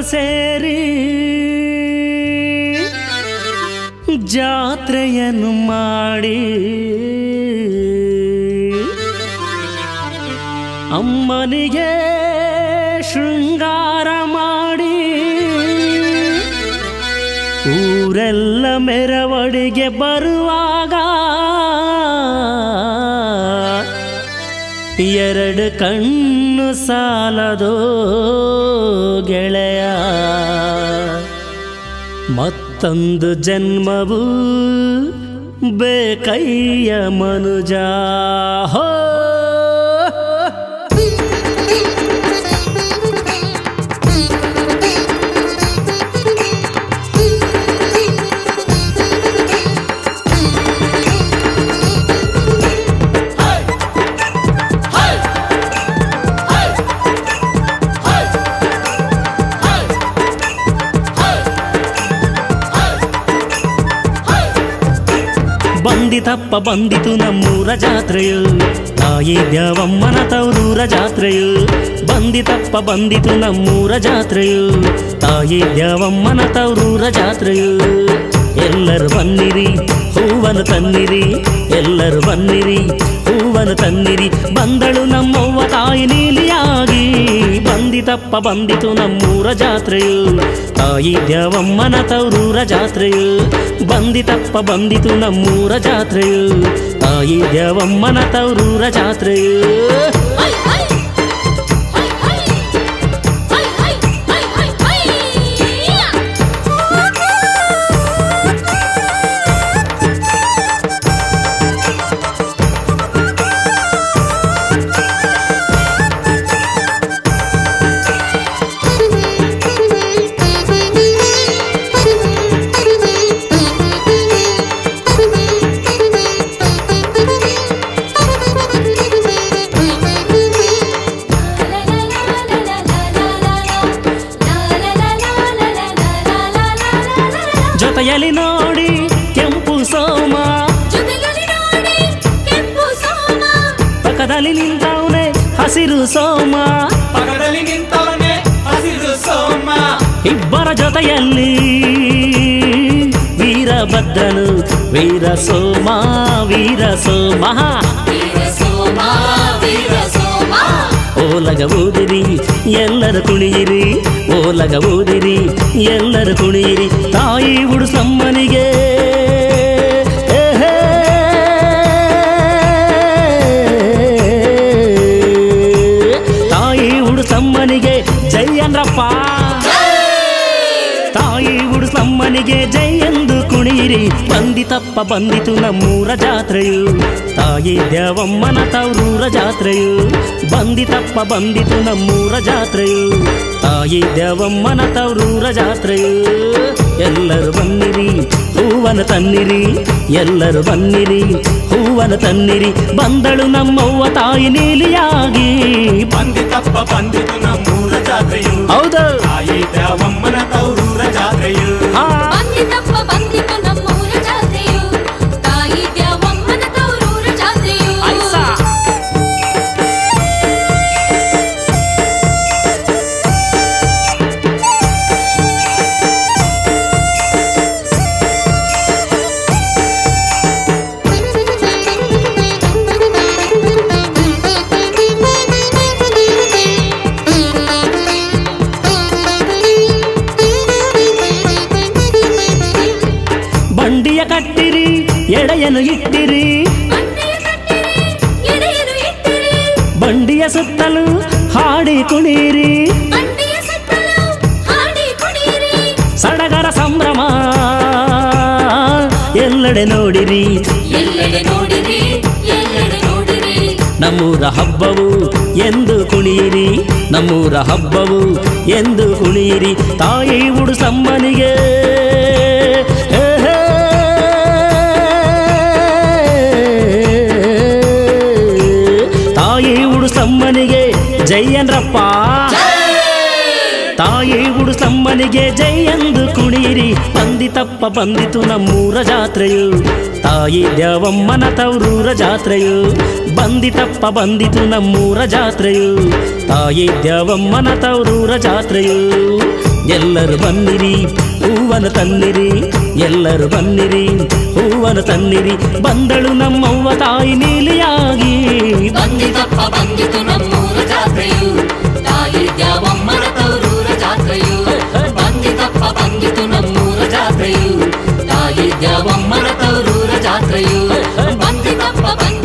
ಸೇರಿ ಜಾತ್ರೆಯನ್ನು ಮಾಡಿ ಅಮ್ಮನಿಗೆ ಶೃಂಗಾರ ಮಾಡಿ ಊರೆಲ್ಲ ಮೆರವಣಿಗೆ ಬರುವಾಗ ಎರಡು ಕಣ್ಣು ಸಾಲದೋ ಗೆಳೆಯ ಮತ್ತೊಂದು ಜನ್ಮವು ಬೇಕಯ್ಯ ಮನುಜ ಹೋ ಬಂದಿತಪ್ಪ ಬಂದಿತು ನಮ್ಮೂರ ಜಾತ್ರೆಯು ತಾಯಿ ದ್ಯಾವಮ್ಮನ ತವರೂರ ಜಾತ್ರೆಯು ಬಂದಿತಪ್ಪ ಬಂದಿತು ನಮ್ಮೂರ ಜಾತ್ರೆಯು ತಾಯಿ ದ್ಯಾವಮ್ಮನ ತವರೂರ ಜಾತ್ರೆಯು ಎಲ್ಲರೂ ಬನ್ನಿರಿ ಹೂವನ್ನು ತನ್ನಿರಿ ಎಲ್ಲರೂ ಬನ್ನಿರಿ ಹೂವನ್ನು ತನ್ನಿರಿ ಬಂದಳು ನಮ್ಮವ್ವ ತಾಯಿ ನೀಲಿಯಾಗಿ ಬಂದಿತಪ್ಪ ಬಂದಿತು ನಮ್ಮೂರ ಜಾತ್ರೆಯು ತಾಯಿ ದ್ಯಾವಮ್ಮನ ತವರೂರ ಜಾತ್ರೆಯು ಬಂದಿತಪ್ಪ ಬಂದಿತು ನಮ್ಮೂರ ಜಾತ್ರೆಯು ತಾಯಿ ದ್ಯಾವಮ್ಮನ ತವರೂರ ಜಾತ್ರೆಯು ಹೈ ಹೈ ಹೈ ಹೈ ಹೈ ಹೈ ಹೈ ಹೈ ಹೈ ಜೊತೆಯಲ್ಲಿ ನೋಡಿ ಕೆಂಪು ಸೋಮ ಜೊತೆಯಲ್ಲಿ ನೋಡಿ ಕೆಂಪು ಸೋಮ ಪಕ್ಕದಲ್ಲಿ ನಿಂತವನೆ ಹಸಿರು ಸೋಮ ಪಕ್ಕದಲ್ಲಿ ನಿಂತವನೇ ಹಸಿರು ಸೋಮ ಇಬ್ಬರ ಜೊತೆಯಲ್ಲಿ ವೀರಭದ್ರನು ವೀರ ಸೋಮ ವೀರ ಸೋಮ ವೀರ ಸೋಮ ವೀರ ಸೋಮ ಓಲಗ ಊದಿರಿ ಎಲ್ಲರ ಕುಣಿಯಿರಿ ಓಲಗ ಊದಿರಿ ಎಲ್ಲರ ಕುಣಿಯಿರಿ ತಾಯಿ ಉಡುಸಮ್ಮನಿಗೆ ಏಹೇ. ತಾಯಿ ಉಡುಸಮ್ಮನಿಗೆ ಜೈ ಅಂದ್ರಪ್ಪ ತಾಯಿ ಉಡುಸಮ್ಮನಿಗೆ ಜೈ ಎಂದು ಕುಣಿಯಿರಿ ಬಂದಿತಪ್ಪ ಬಂದಿತು ನಮ್ಮೂರ ಜಾತ್ರೆಯು ತಾಯಿ ದ್ಯಾವಮ್ಮನ ತವರೂರ ಜಾತ್ರೆಯು ಬಂದಿತಪ್ಪ ಬಂದಿತು ನಮ್ಮೂರ ಜಾತ್ರೆಯು ತಾಯಿ ದ್ಯಾವಮ್ಮನ ತವರೂರ ಜಾತ್ರೆಯು ಎಲ್ಲರೂ ಬನ್ನಿರಿ ಹೂವನ ತನ್ನಿರಿ ಎಲ್ಲರೂ ಬನ್ನಿರಿ ಹೂವನ ತನ್ನಿರಿ ಬಂದಳು ನಮ್ಮವ್ವ ತಾಯಿ ನೀಲಿಯಾಗಿ ಬಂದಿತಪ್ಪ ಬಂದಿತು ನಮ್ಮೂರ ಜಾತ್ರೆಯು ಹೌದು ತಾಯಿ ದ್ಯಾವಮ್ಮನ ತೌರೂರ ಜಾತ್ರೆಯು ಆ ಬಂದಿತಪ್ಪ ಬಂದಿತು ನಮ್ಮೂರ ಜಾತ್ರೆಯು ತಾಯಿ ದ್ಯಾವಮ್ಮನ ತವರೂರ ಜಾತ್ರೆಯು ಐಸಾ ಬಂಡಿಯ ಕಟ್ಟಿರಿ ಎಡೆಯನ್ನು ಇಟ್ಟಿರಿ ಬಂಡೆಯ ಕಟ್ಟಿರಿ ಎಡೆಯನ್ನು ಇಟ್ಟಿರಿ ಬಂಡಿಯ ಸುತ್ತಲೂ ಹಾಡಿ ಕುಣೀರಿ ಬಂಡೆಯ ಸುತ್ತಲೂ ಹಾಡಿ ಕುಣಿಯಿರಿ ಸಡಗರ ಸಂಭ್ರಮ ಎಲ್ಲೆಡೆ ನೋಡಿರಿ ಎಲ್ಲೆಡೆ ನೋಡಿರಿ ಎಲ್ಲೆಡೆ ನೋಡಿರಿ ನಮ್ಮೂರ ಹಬ್ಬವು ಎಂದು ಕುಣಿಯಿರಿ ನಮ್ಮೂರ ಹಬ್ಬವು ಎಂದು ಕುಣಿಯಿರಿ ತಾಯಿ ಉಡುಸಮ್ಮನಿಗೆ ಹೇ ಹೇ. ತಾಯಿ ಉಡುಸಮ್ಮನಿಗೆ ಜೈ ಅನ್ರಪ್ಪ ತಾಯಿ ಉಡುಸಮ್ಮನಿಗೆ ಜೈ ಎಂದು ಕುಣಿಯಿರಿ ಬಂದಿತಪ್ಪ ಬಂದಿತು ನಮ್ಮೂರ ಜಾತ್ರೆಯು ತಾಯಿ ದ್ಯಾವಮ್ಮನ ತವರೂರ ಜಾತ್ರೆಯು ಬಂದಿತಪ್ಪ ಬಂದಿತು ನಮ್ಮೂರ ಜಾತ್ರೆಯು ತಾಯಿ ದ್ಯಾವಮ್ಮನ ತವರೂರ ಜಾತ್ರೆಯು ಎಲ್ಲರೂ ಬನ್ನಿರಿ ಹೂವನ ತನ್ನಿರಿ ಎಲ್ಲರೂ ಬನ್ನಿರಿ ಹೂವನ ತನ್ನಿರಿ ಬಂದಳು ನಮ್ಮವ್ವ ತಾಯಿ ನೀಲಿಯಾಗಿ ಬಂದಿತಪ್ಪ ಬಂದಿತು ನಮ್ಮೂರ ಜಾತ್ರೆಯು ತಾಯಿ ದ್ಯಾವಮ್ಮನ ತೌರೂರ ಜಾತ್ರೆಯು ಬಂದಿತಪ್ಪ ಬಂದಿತು ನಮ್ಮೂರ ಜಾತ್ರೆಯು ತಾಯಿ ದ್ಯಾವಮ್ಮನ ತೌರೂರ ಜಾತ್ರೆಯು ಬಂದಿತಪ್ಪ ಬಂದಿತು